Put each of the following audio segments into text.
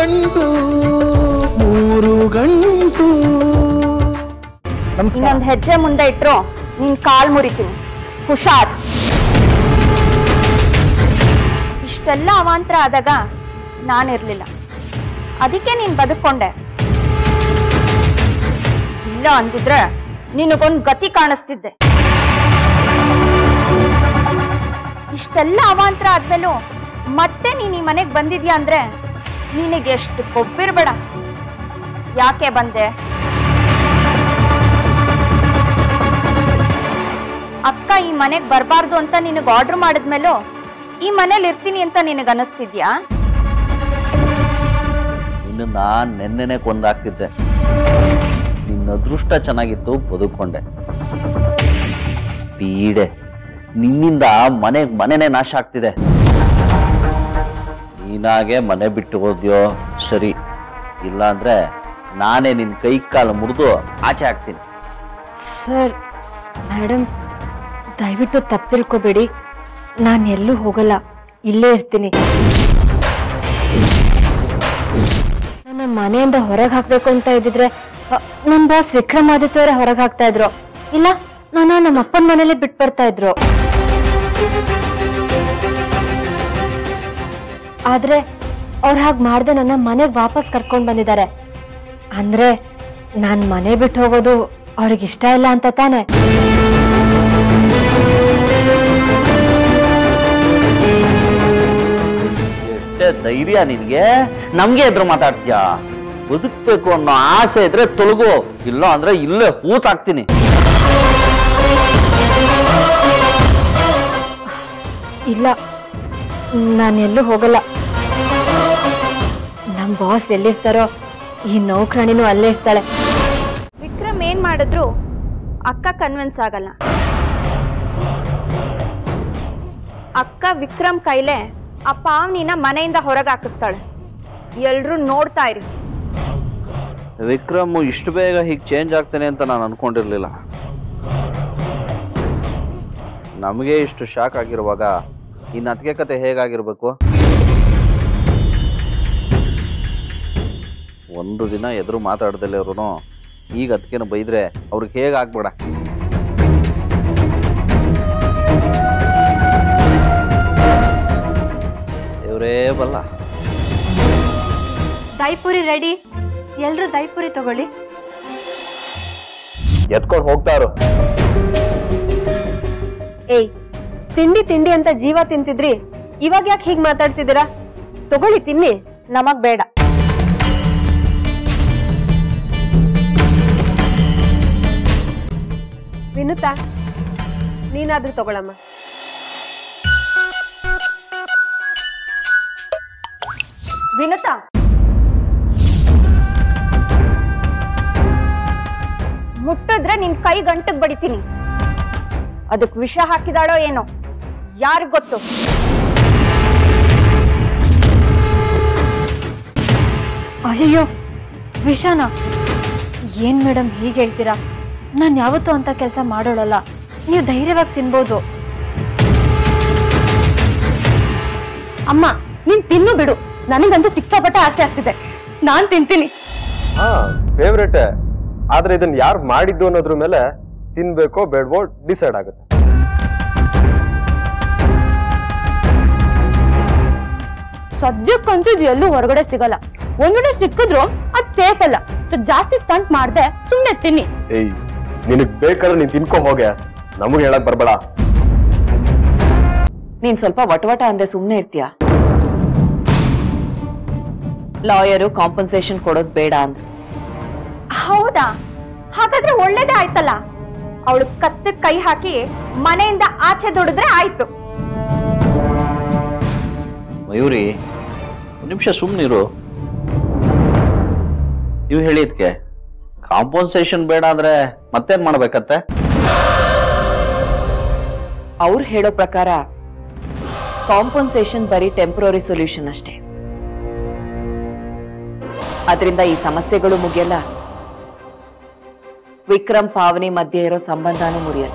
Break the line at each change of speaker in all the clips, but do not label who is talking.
ಗಂಟು ಮೂರು ಗಂಟು
ಇನ್ನೊಂದ್ ಹೆಜ್ಜೆ ಮುಂದೆ ಇಟ್ರು ನಿನ್ ಕಾಲ್ ಮುರಿತೀನಿ ಹುಷಾರ್ ಇಷ್ಟೆಲ್ಲ ಅವಾಂತರ ಆದಾಗ ನಾನಿರ್ಲಿಲ್ಲ ಅದಕ್ಕೆ ನೀನ್ ಬದುಕೊಂಡೆ ಇಲ್ಲ ಅಂದಿದ್ರೆ ನಿನಗೊಂದ್ ಗತಿ ಕಾಣಿಸ್ತಿದ್ದೆ ಇಷ್ಟೆಲ್ಲ ಅವಾಂತರ ಆದ್ಮೇಲೂ ಮತ್ತೆ ನೀನ್ ಈ ಮನೆಗ್ ಬಂದಿದ್ಯಾ ಅಂದ್ರೆ ನಿನಗೆ ಎಷ್ಟು ಕೊಬ್ಬಿರ್ಬೇಡ ಯಾಕೆ ಬಂದೆ ಅಕ್ಕ ಈ ಮನೆಗ್ ಬರಬಾರ್ದು ಅಂತ ನಿನಗ್ ಆರ್ಡರ್ ಮಾಡಿದ್ಮೇಲೂ ಈ ಮನೇಲಿ ಇರ್ತೀನಿ ಅಂತ ನಿನಗ್ ಅನಿಸ್ತಿದ್ಯಾ
ನಿನ್ನ ನೆನ್ನೆನೆ ಕೊಂದಾಕ್ತಿದ್ದೆ ನಿನ್ನ ಅದೃಷ್ಟ ಚೆನ್ನಾಗಿತ್ತು ಬದುಕೊಂಡೆ ಪೀಡೆ ನಿನ್ನಿಂದ ಮನೆ ಮನೆನೇ ನಾಶ ಆಗ್ತಿದೆ ನೀನಾಗೆ ಮನೆ ಬಿಟ್ಟು ಹೋದ್ಯೋ ಸರಿ ಇಲ್ಲ ಅಂದ್ರೆ ನಾನೇ ನಿನ್ ಕೈ ಕಾಲು ಮುರಿದು ಆಚೆ ಹಾಕ್ತೀನಿ
ಸರ್ ಮೇಡಮ್ ದಯವಿಟ್ಟು ತಪ್ಪಿರ್ಕೋಬೇಡಿ ನಾನು ಎಲ್ಲೂ ಹೋಗಲ್ಲ ಇಲ್ಲೇ ಇರ್ತೀನಿ ನನ್ನ ಮನೆಯಿಂದ ಹೊರಗೆ ಹಾಕ್ಬೇಕು ಅಂತ ಇದ್ದಿದ್ರೆ ಅ, ನಮ್ ಬಾಸ್ ವಿಕ್ರಮಾದಿತ್ಯ ಅವರೇ ಹೊರಗೆ ಹಾಕ್ತಾ ಇದ್ರು ಇಲ್ಲ ನಾನು ನಮ್ಮ ಅಪ್ಪನ ಮನೇಲೆ ಬಿಟ್ಟು ಬರ್ತಾ ಇದ್ರು ಆದ್ರೆ ಅವ್ರು ಹಾಗೆ ಮಾಡ್ದೆ ನನ್ನ ಮನೆಗೆ ವಾಪಸ್ ಕರ್ಕೊಂಡ್ ಬಂದಿದ್ದಾರೆ ಅಂದ್ರೆ ನಾನ್ ಮನೆ ಬಿಟ್ಟು ಹೋಗೋದು ಅವ್ರಿಗೆ ಇಷ್ಟ ಇಲ್ಲ ಅಂತ ತಾನೆ
ಎಷ್ಟೇ ಧೈರ್ಯ ನಿನ್ಗೆ ನಮ್ಗೆ ಎದುರು ಮಾತಾಡ್ತೀಯಾ ಬದುಕ್ಬೇಕು ಅನ್ನೋ ಆಸೆ ಇದ್ರೆ ತೊಲಗು ಇಲ್ಲ ಅಂದ್ರೆ ಇಲ್ಲೇ ಹೂತಾಕ್ತೀನಿ
ಇಲ್ಲ ನಾನೆಲ್ಲೂ ಹೋಗಲ್ಲ ನಮ್ ಬಾಸ್ ಎಲ್ಲಿರ್ತಾರೋ ಈ ನೌಕರಾಣಿನೂ ಅಲ್ಲೇ ಇರ್ತಾಳೆ
ವಿಕ್ರಮ್ ಏನ್ ಮಾಡಿದ್ರು ಅಕ್ಕ ಕನ್ವಿನ್ಸ್ ಆಗಲ್ಲ ಅಕ್ಕ ವಿಕ್ರಮ್ ಕೈಲೇ ಆ ಪಾವನಿನ ಮನೆಯಿಂದ ಹೊರಗೆ ಹಾಕಿಸ್ತಾಳೆ ಎಲ್ರೂ ನೋಡ್ತಾ ಇರಿ
ವಿಕ್ರಮ್ ಇಷ್ಟು ಬೇಗ ಹೀಗೆ ಚೇಂಜ್ ಆಗ್ತಾನೆ ಅಂತ ನಾನು ಅನ್ಕೊಂಡಿರ್ಲಿಲ್ಲ ನಮಗೆ ಇಷ್ಟು ಶಾಕ್ ಆಗಿರುವಾಗ ಇನ್ನು ಅತಿಗೆ ಕತೆ ಹೇಗಾಗಿರ್ಬೇಕು ಒಂದು ದಿನ ಎದುರು ಮಾತಾಡ್ದಲ್ಲೇ ಅವ್ರು ಈಗ ಅದಕ್ಕೇನು ಬೈದ್ರೆ ಅವ್ರಿಗೆ ಹೇಗಾಗ್ಬೇಡ ಇವರೇ ಬಲ್ಲ
ದೈಪುರಿ ರೆಡಿ ಎಲ್ರೂ ದೈಪುರಿ ತಗೊಳ್ಳಿ
ಎತ್ಕೊಂಡು ಹೋಗ್ತಾರು
ಏಯ್ ತಿಂಡಿ ತಿಂಡಿ ಅಂತ ಜೀವ ತಿಂತಿದ್ರಿ ಇವಾಗ ಯಾಕೆ ಹೀಗ್ ಮಾತಾಡ್ತಿದ್ದೀರಾ ತಗೊಳ್ಳಿ ತಿನ್ನಿ ನಮಗ್ ಬೇಡ ವಿನುತಾ ನೀನಾದ್ರೂ ತಗೊಳಮ್ಮ
ವಿನುತಾ ಮುಟ್ಟಿದ್ರೆ ನಿನ್ ಕೈ ಗಂಟಗ್ ಬಡಿತೀನಿ ಅದಕ್ ವಿಷ ಹಾಕಿದಾಳೋ ಏನೋ ಯಾರಿಗ್ ಗೊತ್ತು
ಅಯ್ಯಯ್ಯೋ ವಿಷಾನ ಏನ್ ಮೇಡಮ್ ಹೀಗೆ ಹೇಳ್ತೀರಾ ನಾನ್ ಯಾವತ್ತೂ ಅಂತ ಕೆಲಸ ಮಾಡೋಳಲ್ಲ ನೀವು ಧೈರ್ಯವಾಗಿ ತಿನ್ಬೋದು ಅಮ್ಮ ನೀನ್ ತಿನ್ನು ಬಿಡು ನನಗಂತೂ ಸಿಕ್ಕಾಪಟ್ಟೆ ಆಸೆ ಆಗ್ತಿದೆ ನಾನ್ ತಿಂತೀನಿ
ಹಾ ಫೇವ್ರೇಟ್ ಆದ್ರೆ ಇದನ್ನ ಯಾರು ಮಾಡಿದ್ದು ಅನ್ನೋದ್ರ ಮೇಲೆ ತಿನ್ಬೇಕೋ ಬೇಡವೋ ಡಿಸೈಡ್ ಆಗುತ್ತೆ
ಸದ್ಯಕ್ಕಂತೂ ಇದು ಎಲ್ಲೂ ಹೊರಗಡೆ ಸಿಗಲ್ಲ ಒಂದೊಂದೇ ಸಿಕ್ಕಿದ್ರು ಅದ್ ಸೇಫ್ ಅಲ್ಲ ಸೊ ಜಾಸ್ತಿ ಸ್ಟಂಟ್ ಮಾಡ್ದೆ ಸುಮ್ನೆ ತಿನ್ನಿ
ಏಯ್ ನಿನಗ್ ಬೇಕಾದ್ರೆ ನೀನ್ ತಿನ್ಕೊ ಹೋಗೆ ನಮಗೆ ಹೇಳಕ್ ಬರ್ಬೇಡ
ನೀನ್ ಸ್ವಲ್ಪ ವಟವಟ ಅಂದೆ ಸುಮ್ನೆ ಇರ್ತೀಯ ಲಾಯರು ಕಾಂಪನ್ಸೇಷನ್ ಕೊಡೋದ್ ಬೇಡ ಅಂತ
ಹೌದಾ ಹಾಗಾದ್ರೆ ಒಳ್ಳೇದೇ ಆಯ್ತಲ್ಲ ಅವಳು ಕತ್ತ ಕೈ ಹಾಕಿ ಮನೆಯಿಂದ ಆಚೆ ದುಡಿದ್ರೆ ಆಯ್ತು
ಮಯೂರಿ ಒಂದು ನಿಮಿಷ ಸುಮ್ಮನಿರು ನೀವು ಹೇಳಿದ್ಕೆ ಕಾಂಪನ್ಸೇಷನ್ ಬೇಡ ಅಂದ್ರೆ ಮತ್ತೇನ್ ಮಾಡ್ಬೇಕತ್ತೆ
ಅವ್ರು ಹೇಳೋ ಪ್ರಕಾರ ಕಾಂಪನ್ಸೇಷನ್ ಬರೀ ಟೆಂಪ್ರರಿ ಸೊಲ್ಯೂಷನ್ ಅಷ್ಟೇ ಅದರಿಂದ ಈ ಸಮಸ್ಯೆಗಳು ಮುಗಿಯಲ್ಲ ವಿಕ್ರಮ್ ಪಾವನಿ ಮಧ್ಯೆ ಇರೋ ಸಂಬಂಧನೂ ಮುರಿಯಲ್ಲ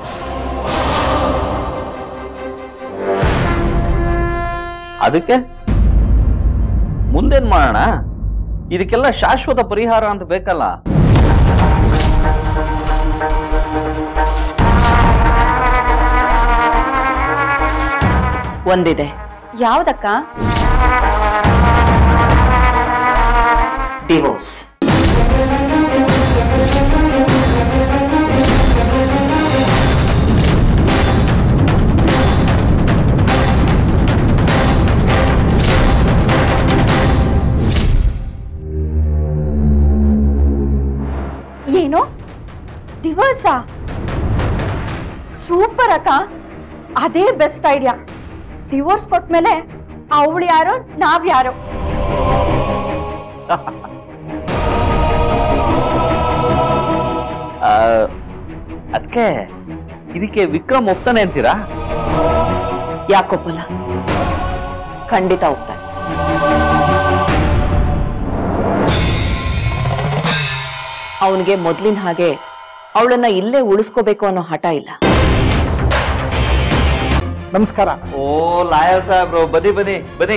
ಅದಕ್ಕೆ ಮುಂದೇನ್ ಮಾಡೋಣ ಇದಕ್ಕೆಲ್ಲ ಶಾಶ್ವತ ಪರಿಹಾರ ಅಂತ ಬೇಕಲ್ಲ
ಒಂದಿದೆ
ಯಾವ್ದಕ್ಕ
ಡಿವೋರ್ಸ್
ಏನು ಡಿವೋರ್ಸಾ ಸೂಪರ್ ಅಕ್ಕ ಅದೇ ಬೆಸ್ಟ್ ಐಡಿಯಾ ಡಿವೋರ್ಸ್ ಕೊಟ್ಮೇಲೆ ಅವಳು ಯಾರೋ ನಾವ್ ಯಾರೋ
ಅದಕ್ಕೆ ಇದಕ್ಕೆ ವಿಕ್ರಮ್ ಒಪ್ತಾನೆ ಅಂತೀರಾ
ಯಾಕೊಪ್ಪಲ್ಲ ಖಂಡಿತ ಹೋಗ್ತಾನೆ ಅವನಿಗೆ ಮೊದ್ಲಿನ ಹಾಗೆ ಅವಳನ್ನ ಇಲ್ಲೇ ಉಳಿಸ್ಕೋಬೇಕು ಅನ್ನೋ ಹಠ ಇಲ್ಲ
ನಮಸ್ಕಾರ
ಓ ಲಾಯರ್ ಸಾಹೇಬ್ರು ಬನ್ನಿ ಬನ್ನಿ ಬನ್ನಿ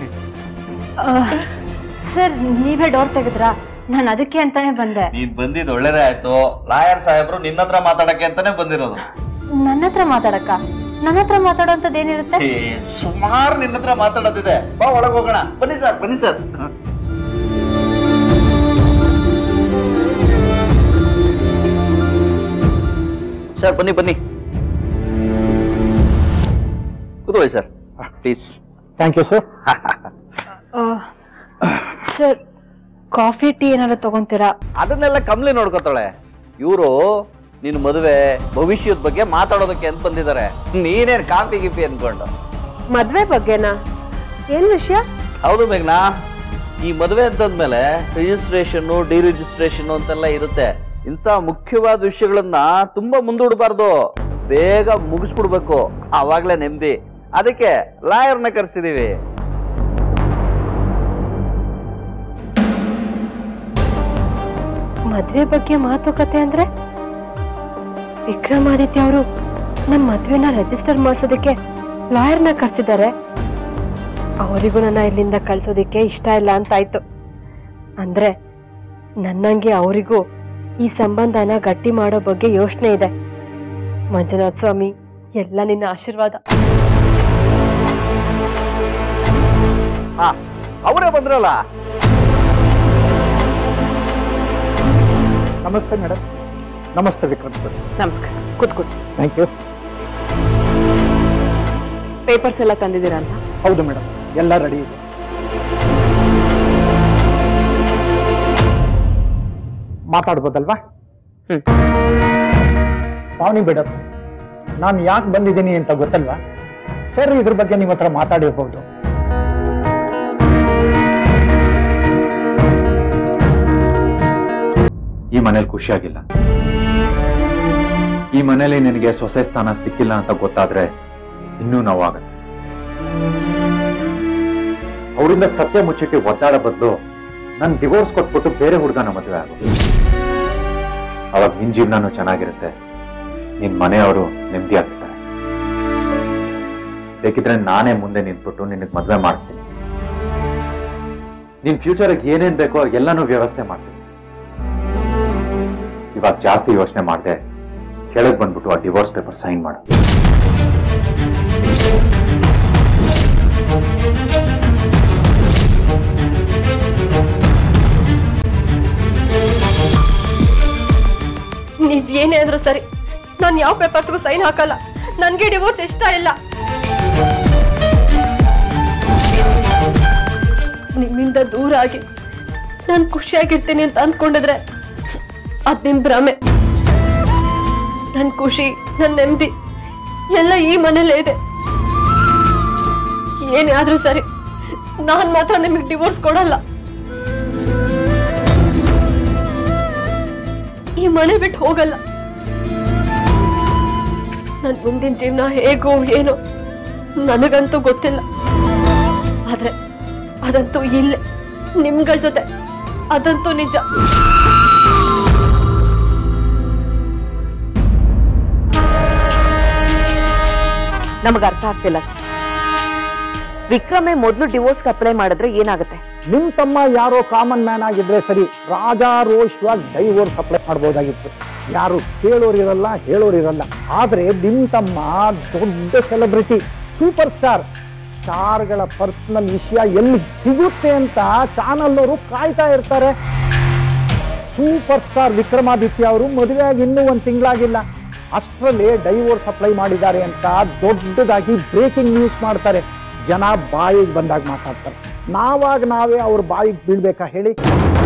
ಸರ್ ನೀವೇ ಡೋರ್ ತೆಗೆದ್ರಾ ನಾನು ಅದಕ್ಕೆ ಅಂತಾನೆ ಬಂದೆ
ನೀನ್ ಬಂದಿದ್ ಒಳ್ಳೇದೇ ಆಯ್ತು ಲಾಯರ್ ಸಾಹೇಬ್ರು ನಿನ್ನ ಹತ್ರ ಮಾತಾಡಕ್ಕೆ ಅಂತಾನೆ ಬಂದಿರೋದು
ನನ್ನ ಹತ್ರ ಮಾತಾಡಕ್ಕ ನನ್ನ ಹತ್ರ ಮಾತಾಡೋಂಥದ್ದು ಏನಿರುತ್ತೆ
ಸುಮಾರು ನಿನ್ನ ಹತ್ರ ಮಾತಾಡೋದಿದೆ ಬಾ ಒಳಗ್ ಹೋಗೋಣ ಬನ್ನಿ ಸರ್ ಬನ್ನಿ ಸರ್ ಸರ್ ಬನ್ನಿ ಬನ್ನಿ ಕೂತ್ಕೊಳ್ಳಿ sir please
thank you sir
sir coffee tea ಏನಾದ್ರು ತಗೊಂತೀರಾ
ಅದನ್ನೆಲ್ಲ ಕಮ್ಲಿ ನೋಡ್ಕೊತಾಳೆ ಇವರು ನಿನ್ ಮದುವೆ ಭವಿಷ್ಯದ ಬಗ್ಗೆ ಮಾತಾಡೋದಕ್ಕೆ ಅಂತ ಬಂದಿದ್ದಾರೆ ನೀನೇನ್ ಕಾಫಿ ಗಿಫಿ ಅನ್ಕೊಂಡು
ಮದ್ವೆ ಬಗ್ಗೆನಾ ಏನ್ ವಿಷಯ
ಹೌದು ಮೇಘನಾ ಈ ಮದುವೆ ಅಂತಂದ್ಮೇಲೆ ರಿಜಿಸ್ಟ್ರೇಷನ್ ಡಿರಿಜಿಸ್ಟ್ರೇಷನ್ ಅಂತೆಲ್ಲ ಇರುತ್ತೆ ಇಂಥ ಮುಖ್ಯವಾದ ವಿಷಯಗಳನ್ನ ತುಂಬಾ ಮುಂದೂಡಬಾರ್ದು ಬೇಗ ಮುಗಿಸ್ಬಿಡ್ಬೇಕು ಆವಾಗ್ಲೇ ನೆಮ್ಮದಿ ಅದಕ್ಕೆ ಲಾಯರ್ನ ಕರ್ಸಿದೀವಿ
ಮದ್ವೆ ಬಗ್ಗೆ ಮಾತುಕತೆ ಅಂದ್ರೆ ವಿಕ್ರಮಾದಿತ್ಯ ಅವರು ನಮ್ ಮದ್ವೆನ ರಿಜಿಸ್ಟರ್ ಮಾಡ್ಸೋದಕ್ಕೆ ಲಾಯರ್ನ ಕರ್ಸಿದ್ದಾರೆ ಅವರಿಗೂ ನನ್ನ ಇಲ್ಲಿಂದ ಕಳ್ಸೋದಿಕ್ಕೆ ಇಷ್ಟ ಇಲ್ಲ ಅಂತ ಆಯ್ತು ಅಂದ್ರೆ ನನ್ನಂಗೆ ಅವರಿಗೂ ಈ ಸಂಬಂಧನ ಗಟ್ಟಿ ಮಾಡೋ ಬಗ್ಗೆ ಯೋಚನೆ ಇದೆ ಮಂಜುನಾಥ್ ಸ್ವಾಮಿ ಎಲ್ಲ ನಿನ್ನ ಆಶೀರ್ವಾದ
ಹಾ ಅವರೇ ಬಂದ್ರಲ್ಲ
ನಮಸ್ತೆ ಮೇಡಮ್ ನಮಸ್ತೆ ವಿಕ್ರಮ್ ಸರ್
ನಮಸ್ಕಾರ ಕೂತ್ಕೊಡಿ
ಥ್ಯಾಂಕ್ ಯು
ಪೇಪರ್ಸ್ ಎಲ್ಲ ತಂದಿದ್ದೀರಲ್ಲ
ಹೌದು ಮೇಡಮ್ ಎಲ್ಲ ರೆಡಿ ಇದೆ ಮಾತಾಡ್ಬೋದಲ್ವಾ
ಹ್ಮ್.
ಪಾವನಿ ಮೇಡಮ್ ನಾನು ಯಾಕೆ ಬಂದಿದ್ದೀನಿ ಅಂತ ಗೊತ್ತಲ್ವಾ ಸರ್ ಇದ್ರ ಬಗ್ಗೆ ನಿಮ್ಮ ಹತ್ರ ಮಾತಾಡಿರ್ಬೋದು
ಈ ಮನೇಲಿ ಖುಷಿಯಾಗಿಲ್ಲ ಈ ಮನೇಲಿ ನಿನಗೆ ಸೊಸೆ ಸ್ಥಾನ ಸಿಕ್ಕಿಲ್ಲ ಅಂತ ಗೊತ್ತಾದ್ರೆ ಇನ್ನೂ ನೋವಾಗತ್ತೆ ಅವರಿಂದ ಸತ್ಯ ಮುಚ್ಚಿಟ್ಟು ಒದ್ದಾಡ ಬದಲು ನನ್ ಡಿವೋರ್ಸ್ ಕೊಟ್ಬಿಟ್ಟು ಬೇರೆ ಹುಡುಗನ ಮದುವೆ ಆಗೋದು ಅವಾಗ ನಿನ್ ಜೀವನನೂ ಚೆನ್ನಾಗಿರುತ್ತೆ ನಿನ್ ಮನೆಯವರು ನೆಮ್ಮದಿ ಆಗ್ತಾರೆ ಬೇಕಿದ್ರೆ ನಾನೇ ಮುಂದೆ ನಿಂತ್ಬಿಟ್ಟು ನಿನಗೆ ಮದುವೆ ಮಾಡ್ತೀನಿ ನಿನ್ ಫ್ಯೂಚರ್ಗೆ ಏನೇನ್ ಬೇಕೋ ಎಲ್ಲಾನು ವ್ಯವಸ್ಥೆ ಮಾಡ್ತೀನಿ ಇವಾಗ ಜಾಸ್ತಿ ಯೋಚನೆ ಮಾಡಿದೆ ಕೆಳಗೆ ಬಂದ್ಬಿಟ್ಟು ಆ ಡಿವೋರ್ಸ್ ಪೇಪರ್ ಸೈನ್ ಮಾಡು
ನೀವ್ ಏನೇ ಅಂದ್ರು ಸರಿ ನಾನು ಯಾವ ಪೇಪರ್ಸ್ಗೂ ಸೈನ್ ಹಾಕಲ್ಲ ನನ್ಗೆ ಡಿವೋರ್ಸ್ ಇಷ್ಟ ಇಲ್ಲ ನಿಮ್ಮಿಂದ ದೂರ ಆಗಿ ನಾನು ಖುಷಿಯಾಗಿರ್ತೀನಿ ಅಂತ ಅಂದ್ಕೊಂಡಿದ್ರೆ ಅದ್ ನಿಮ್ ಭ್ರಮೆ ನನ್ ಖುಷಿ ನನ್ ನೆಮ್ಮದಿ ಎಲ್ಲ ಈ ಮನೇಲೇ ಇದೆ ಏನೇ ಆದ್ರೂ ಸರಿ ನಾನ್ ಮಾತ್ರ ನಿಮಗೆ ಡಿವೋರ್ಸ್ ಕೊಡಲ್ಲ ಈ ಮನೆ ಬಿಟ್ಟು ಹೋಗಲ್ಲ ನನ್ ಮುಂದಿನ ಜೀವನ ಹೇಗೋ ಏನೋ ನನಗಂತೂ ಗೊತ್ತಿಲ್ಲ ಆದ್ರೆ ಅದಂತೂ ಇಲ್ಲೇ ನಿಮ್ಗಳ ಜೊತೆ ಅದಂತೂ ನಿಜ
ನಮಗೆ ಅರ್ಥ ಆಗ್ತಿಲ್ಲ ಸರ್ ವಿಕ್ರಮೇ ಮೊದ್ಲು ಡಿವೋರ್ಸ್ಗೆ ಅಪ್ಲೈ ಮಾಡಿದ್ರೆ ಏನಾಗುತ್ತೆ
ನಿಮ್ ತಮ್ಮ ಯಾರೋ ಕಾಮನ್ ಮ್ಯಾನ್ ಆಗಿದ್ರೆ ಸರಿ ರಾಜಾರೋಷವಾಗಿ ಡೈವೋರ್ಸ್ ಅಪ್ಲೈ ಮಾಡ್ಬೋದಾಗಿತ್ತು ಯಾರು ಕೇಳೋರಿರಲ್ಲ ಹೇಳೋರಿರಲ್ಲ ಆದ್ರೆ ನಿಮ್ ತಮ್ಮ ದೊಡ್ಡ ಸೆಲೆಬ್ರಿಟಿ ಸೂಪರ್ ಸ್ಟಾರ್ ಸ್ಟಾರ್ಗಳ ಪರ್ಸನಲ್ ವಿಷಯ ಎಲ್ಲಿ ಸಿಗುತ್ತೆ ಅಂತ ಚಾನಲ್ ಅವರು ಕಾಯ್ತಾ ಇರ್ತಾರೆ ಸೂಪರ್ ಸ್ಟಾರ್ ವಿಕ್ರಮಾದಿತ್ಯ ಅವರು ಮದುವೆಯಾಗಿ ಇನ್ನೂ ಒಂದು ತಿಂಗಳಾಗಿಲ್ಲ ಅಷ್ಟರಲ್ಲಿ ಡೈವೋರ್ಸ್ ಅಪ್ಲೈ ಮಾಡಿದ್ದಾರೆ ಅಂತ ದೊಡ್ಡದಾಗಿ ಬ್ರೇಕಿಂಗ್ ನ್ಯೂಸ್ ಮಾಡ್ತಾರೆ ಜನ ಬಾಯಿಗೆ ಬಂದಾಗ ಮಾತಾಡ್ತಾರೆ ನಾವಾಗ ನಾವೇ ಅವ್ರ ಬಾಯಿಗೆ ಬೀಳ್ಬೇಕಾ ಹೇಳಿ